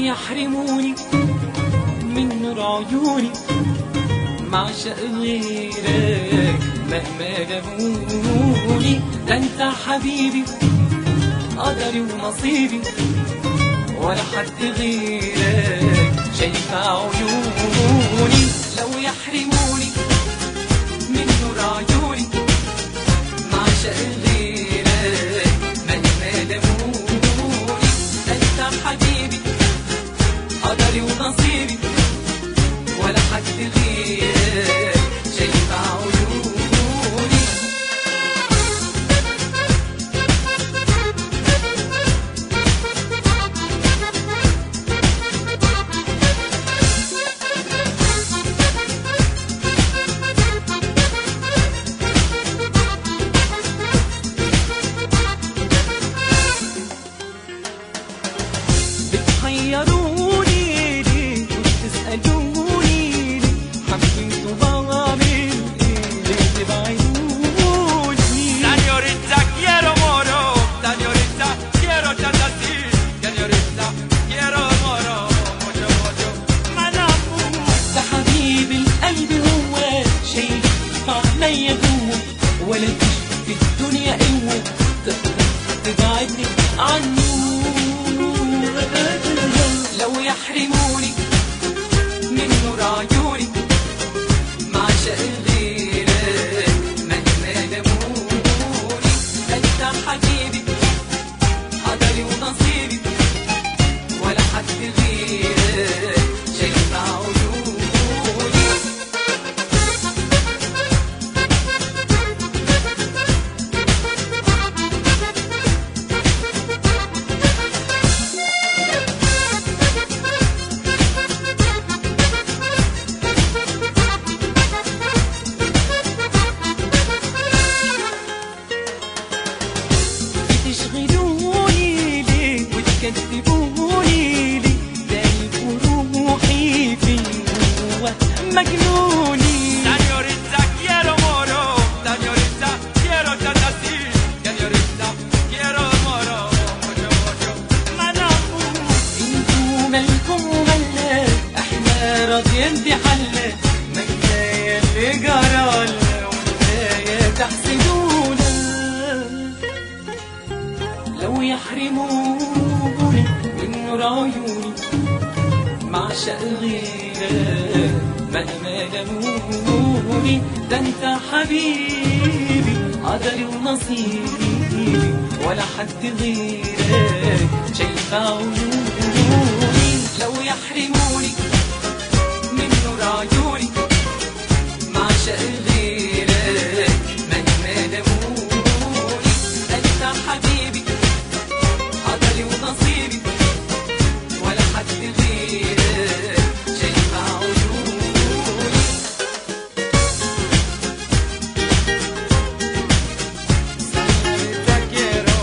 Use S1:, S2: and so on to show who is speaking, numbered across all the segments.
S1: يحرموني من نور عيوني معشق غيرك مهما جابوني ده انت حبيبي قدري ونصيبي ولا حد غيرك شايف عيوني لو يحرموني من نور عيوني معشق غيرك مهما جابوني ده انت حبيبي قدري ونصيبي ولا حد غيرك شايف عيوني بتحيروني ليه وبتسألوني ليه حبيتوا بعمل ايه ليه تبعدوني
S2: Señorita, quiero moro. Señorita, quiero chantasil. Señorita, quiero moro. Mucho, mucho. Manamu.
S1: ده حبيب القلب هو شايل عينيا جوه ولا فيش في الدنيا قوة تقدر تبعدني عنه لو يحرموني من نور عيوني معشق غيرك مهما لموني انت حبيبي قدري ونصيبي ولا حد غيرك شايف عيوني بتشغلوني ليه وتكذبوني ليه دايب روحي في هو مجنوني
S2: Señorita, quiero moro. Señorita, quiero chantasil. Señorita, quiero moro. Mucho, mucho. Manamu.
S1: انتوا مالكم وملا احنا راضيين بحلا ما كفايه اللي جرالنا وكفايه تحسدونا لو يحرموني من نور عيوني معشق غيرك مهما لموني ده انت حبيبي قدري ونصيبي ولا حد غيرك شايف عيوني لو يحرموني من نور عيوني معشق غيرك مهما لموني انت حبيبي قدري ونصيبي ولا حد غيرك شايف عيوني
S2: Señorita, quiero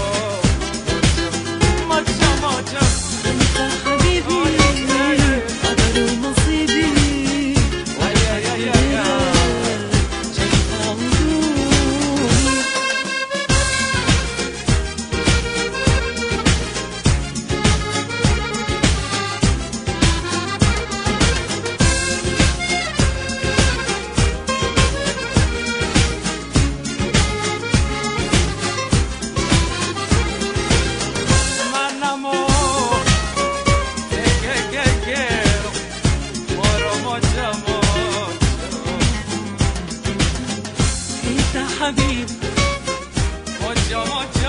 S2: mucho, mucho.
S1: انت حبيبي قدري ونصيبي
S2: Ay, ay, ay, ay, ay.
S1: شايف عيوني
S2: Manamu. Que, que, que, quiero. Moro, mucho, mucho.
S1: انت حبيبي
S2: Mucho, mucho.